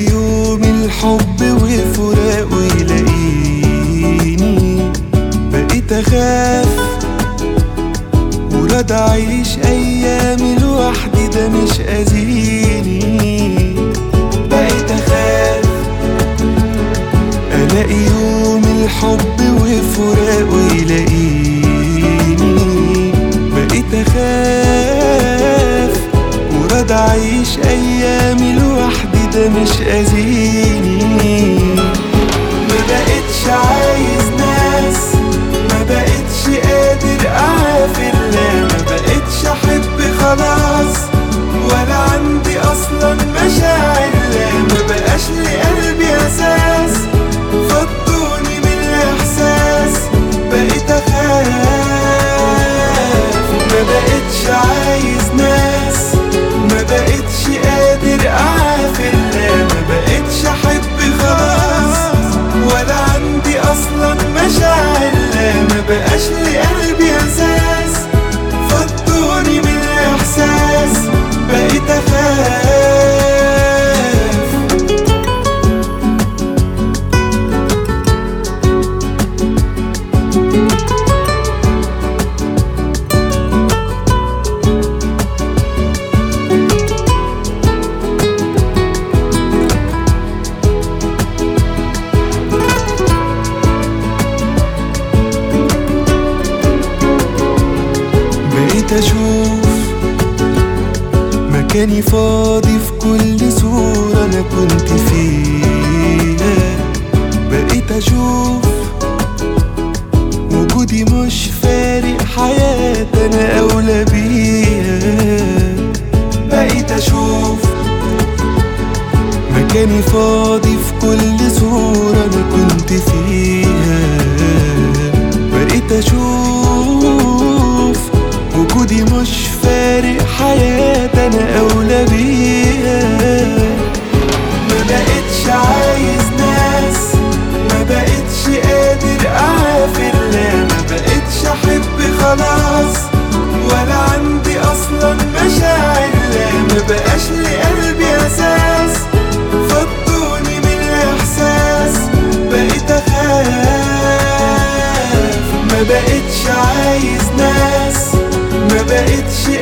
يوم الحب وفراقه يلاقيني بقيت اخاف وراد اعيش ايامي لوحدي ده مش اذيني بقيت اخاف الاقي يوم الحب وفراقه يلاقيني بقيت اخاف وراد اعيش ايامي لوحدي ده مش اذيني ما بقتش عايز ناس ما بقتش قادر اعافر لا ما بقتش احب خلاص ولا عندي اصلا مشاعر لا ما بقاش لقلبي اساس فضوني من الاحساس بقيت اخاف ما بقتش عايز ناس ما بقتش قادر اعافر لا ما بقتش احب خلاص ولا عندي اصلا مشاعر لا ما بقاش لقلبي اساس فضوني من الاحساس بقيت اخاف بقيت اشوف مكاني فاضي في كل صورة انا كنت فيها بقيت اشوف وجودي مش فارق حياتي انا اولى بيها بقيت اشوف مكاني فاضي في كل صورة انا كنت فيها بقيت اشوف وجودي مش فارق حياتي انا اولى بيها ما بقتش عايز ناس ما بقتش قادر اعافر لا ما بقتش احب خلاص ولا عندي اصلا مشاعر لا ما بقاش لقلبي اساس فضوني من الاحساس بقيت اخاف ما بقتش عايز ناس ما بقتش